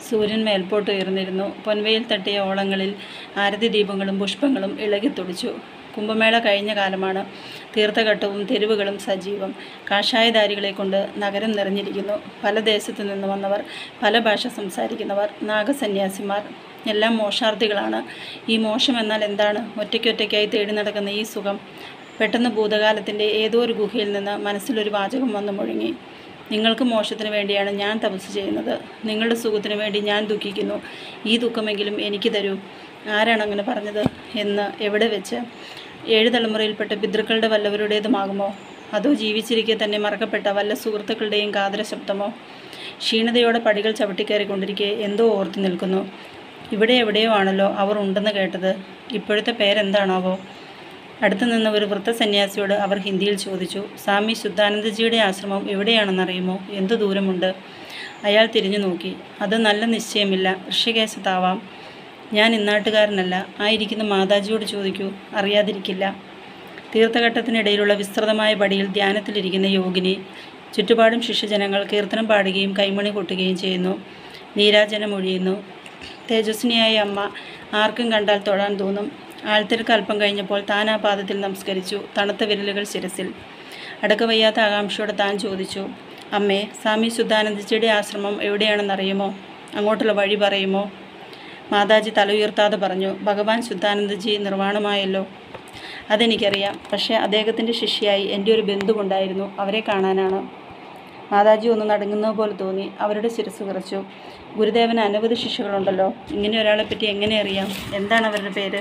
സൂര്യൻ മേൽപോട്ട് ഉയർന്നിരുന്നു പൊൻവെയിൽ തട്ടിയ ഓളങ്ങളിൽ ആരതി ദീപങ്ങളും പുഷ്പങ്ങളും ഇളകിത്തുടിച്ചു കുംഭമേള കഴിഞ്ഞ കാലമാണ് തീർത്ഥഘട്ടവും തെരുവുകളും സജീവം കാഷായധാരികളെ കൊണ്ട് നഗരം നിറഞ്ഞിരിക്കുന്നു പല ദേശത്തു നിന്ന് വന്നവർ പല ഭാഷ സംസാരിക്കുന്നവർ നാഗസന്യാസിമാർ എല്ലാം മോഷാർത്ഥികളാണ് ഈ മോശം എന്നാൽ എന്താണ് ഒറ്റയ്ക്കൊറ്റയ്ക്കായി തേടി നടക്കുന്ന ഈ സുഖം പെട്ടെന്ന് ഭൂതകാലത്തിൻ്റെ ഏതോ ഒരു ഗുഹയിൽ നിന്ന് മനസ്സിലൊരു വാചകം വന്നു മുഴങ്ങി നിങ്ങൾക്ക് മോശത്തിന് വേണ്ടിയാണ് ഞാൻ തപസ് ചെയ്യുന്നത് നിങ്ങളുടെ സുഖത്തിന് വേണ്ടി ഞാൻ ദുഃഖിക്കുന്നു ഈ ദുഃഖമെങ്കിലും എനിക്ക് തരൂ ആരാണ് അങ്ങനെ പറഞ്ഞത് എന്ന് എവിടെ വെച്ച് ഏഴ് തലമുറയിൽപ്പെട്ട പിതൃക്കളുടെ വല്ലവരുടേതുമാകുമോ അതോ ജീവിച്ചിരിക്കെ തന്നെ മറക്കപ്പെട്ട വല്ല സുഹൃത്തുക്കളുടെയും കാതര ശബ്ദമോ ക്ഷീണതയോടെ പടികൾ ചവിട്ടിക്കയറിക്കൊണ്ടിരിക്കെ എന്തോ ഓർത്തു നിൽക്കുന്നു ഇവിടെ എവിടെയോ ആണല്ലോ അവർ ഉണ്ടെന്ന് കേട്ടത് ഇപ്പോഴത്തെ പേരെന്താണാവോ അടുത്തു നിന്ന ഒരു വൃദ്ധസന്യാസിയോട് അവർ ഹിന്ദിയിൽ ചോദിച്ചു സ്വാമി ശുദ്ധാനന്ദജിയുടെ ആശ്രമം എവിടെയാണെന്നറിയുമോ എന്തു ദൂരമുണ്ട് അയാൾ തിരിഞ്ഞു നോക്കി അത് നല്ല നിശ്ചയമില്ല ഋഷികേശത്താവാം ഞാൻ ഇന്നാട്ടുകാരനല്ല ആയിരിക്കുന്ന മാതാജിയോട് ചോദിക്കൂ അറിയാതിരിക്കില്ല തീർത്ഥഘട്ടത്തിനിടയിലുള്ള വിസ്തൃതമായ പടിയിൽ ധ്യാനത്തിലിരിക്കുന്ന യോഗിനി ചുറ്റുപാടും ശിഷ്യജനങ്ങൾ കീർത്തനം പാടുകയും കൈമണി കൊട്ടുകയും ചെയ്യുന്നു നീരാജനം ഒഴിയുന്നു തേജസ്വിനിയായ അമ്മ ആർക്കും കണ്ടാൽ തൊഴാൻ തോന്നും ആൾത്തിരക്ക് അല്പം കഴിഞ്ഞപ്പോൾ താൻ ആ പാദത്തിൽ നമസ്കരിച്ചു തണുത്ത വിരലുകൾ ശിരസിൽ അടക്കവയ്യാത്ത ആകാംക്ഷയോടെ താൻ ചോദിച്ചു അമ്മേ സ്വാമി ശുദ്ധാനന്ദജിയുടെ ആശ്രമം എവിടെയാണെന്നറിയുമോ അങ്ങോട്ടുള്ള വഴി പറയുമോ മാതാജി തല ഉയർത്താതെ പറഞ്ഞു ഭഗവാൻ ശുദ്ധാനന്ദജി നിർവ്വാണമായല്ലോ അതെനിക്കറിയാം പക്ഷേ അദ്ദേഹത്തിൻ്റെ ശിഷ്യയായി എൻ്റെ ഒരു ബന്ധുവുണ്ടായിരുന്നു അവരെ കാണാനാണ് മാതാജി ഒന്ന് നടുങ്ങുന്നത് പോലെ തോന്നി അവരുടെ ശിരസ് വിറച്ചു ഗുരുദേവന് അനവധി ശിഷ്യകളുണ്ടല്ലോ ഇങ്ങനെ ഒരാളെപ്പറ്റി എങ്ങനെ അറിയാം എന്താണ് അവരുടെ പേര്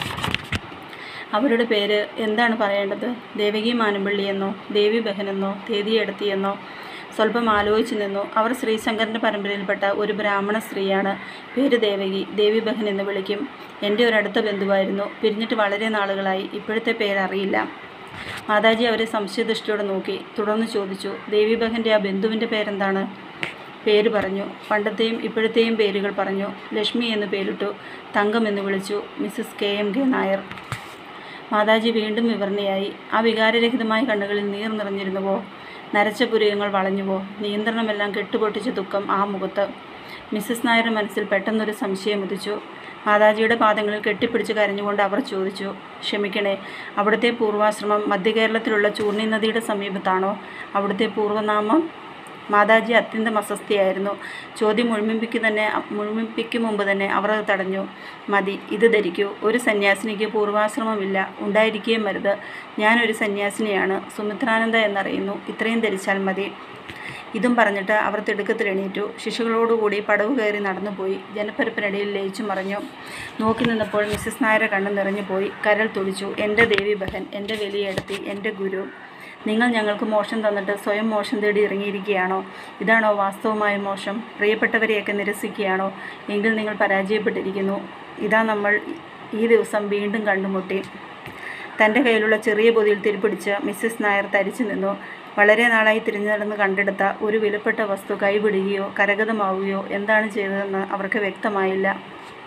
അവരുടെ പേര് എന്താണ് പറയേണ്ടത് ദേവകി മാനമ്പള്ളി എന്നോ ദേവി ബഹനെന്നോ തേതിയെടുത്തിയെന്നോ സ്വല്പം ആലോചിച്ചു നിന്നു അവർ ശ്രീശങ്കരൻ്റെ പരമ്പരയിൽപ്പെട്ട ഒരു ബ്രാഹ്മണ സ്ത്രീയാണ് പേര് ദേവകി ദേവി ബഹൻ എന്ന് വിളിക്കും എൻ്റെ ഒരു അടുത്ത ബന്ധുവായിരുന്നു പിരിഞ്ഞിട്ട് വളരെ നാളുകളായി ഇപ്പോഴത്തെ പേരറിയില്ല മാതാജി അവരെ സംശയദൃഷ്ടിയോടെ നോക്കി തുടർന്ന് ചോദിച്ചു ദേവി ബഹൻ്റെ ആ ബന്ധുവിൻ്റെ പേരെന്താണ് പേര് പറഞ്ഞു പണ്ടത്തെയും ഇപ്പോഴത്തെയും പേരുകൾ പറഞ്ഞു ലക്ഷ്മി എന്ന് പേരിട്ടു തങ്കം എന്ന് വിളിച്ചു Mrs K M K Nair മാതാജി വീണ്ടും വിവരണയായി ആ വികാരരഹിതമായ കണ്ണുകളിൽ നീർ നിറഞ്ഞിരുന്നുവോ നരച്ച പുരികങ്ങൾ വളഞ്ഞുവോ നിയന്ത്രണമെല്ലാം കെട്ടുപൊട്ടിച്ച ദുഃഖം ആ മുഖത്ത് മിസ്സസ് നായരുടെ മനസ്സിൽ പെട്ടെന്നൊരു സംശയം ഉദിച്ചു മാതാജിയുടെ പാദങ്ങളിൽ കെട്ടിപ്പിടിച്ച് കരഞ്ഞുകൊണ്ട് അവർ ചോദിച്ചു ക്ഷമിക്കണേ അവിടുത്തെ പൂർവാശ്രമം മധ്യകേരളത്തിലുള്ള ചൂർണി നദിയുടെ സമീപത്താണോ അവിടുത്തെ പൂർവ്വനാമം മാതാജി അത്യന്തം അസ്വസ്ഥയായിരുന്നു ചോദ്യം മുഴുമിപ്പിക്ക് തന്നെ മുഴുമിപ്പിക്കും മുമ്പ് തന്നെ അവർ അത് തടഞ്ഞു മതി ഇത് ധരിക്കൂ ഒരു സന്യാസിനിക്ക് പൂർവാശ്രമമില്ല ഉണ്ടായിരിക്കുകയും വരുത് ഞാനൊരു സന്യാസിനിയാണ് സുമിത്രാനന്ദ എന്നറിയുന്നു ഇത്രയും ധരിച്ചാൽ മതി ഇതും പറഞ്ഞിട്ട് അവർ തിടുക്കത്തിൽ എണീറ്റു ശിശുക്കളോടുകൂടി പടവ് കയറി നടന്നുപോയി ജനപ്പരപ്പിനിടയിൽ ലയിച്ചു മറിഞ്ഞു നോക്കി നിന്നപ്പോൾ മിസ്സസ് നായരെ കണ്ണു നിറഞ്ഞു പോയി കരൾ തുടിച്ചു എൻ്റെ ദേവി ബഹൻ എൻ്റെ വലിയെടുത്തി എൻ്റെ ഗുരു നിങ്ങൾ ഞങ്ങൾക്ക് മോശം തന്നിട്ട് സ്വയം മോശം തേടി ഇറങ്ങിയിരിക്കുകയാണോ ഇതാണോ വാസ്തവമായ മോശം പ്രിയപ്പെട്ടവരെയൊക്കെ നിരസിക്കുകയാണോ എങ്കിൽ നിങ്ങൾ പരാജയപ്പെട്ടിരിക്കുന്നു ഇതാ നമ്മൾ ഈ ദിവസം വീണ്ടും കണ്ടുമുട്ടി തൻ്റെ കയ്യിലുള്ള ചെറിയ പൊതിയിൽ തിരിപ്പിടിച്ച് മിസ്സസ് നായർ തരിച്ചു നിന്നു വളരെ നാളായി തിരിഞ്ഞു നടന്ന് കണ്ടെടുത്ത ഒരു വിലപ്പെട്ട വസ്തു കൈവിടുകയോ കരഗതമാവുകയോ എന്താണ് ചെയ്തതെന്ന് അവർക്ക് വ്യക്തമായില്ല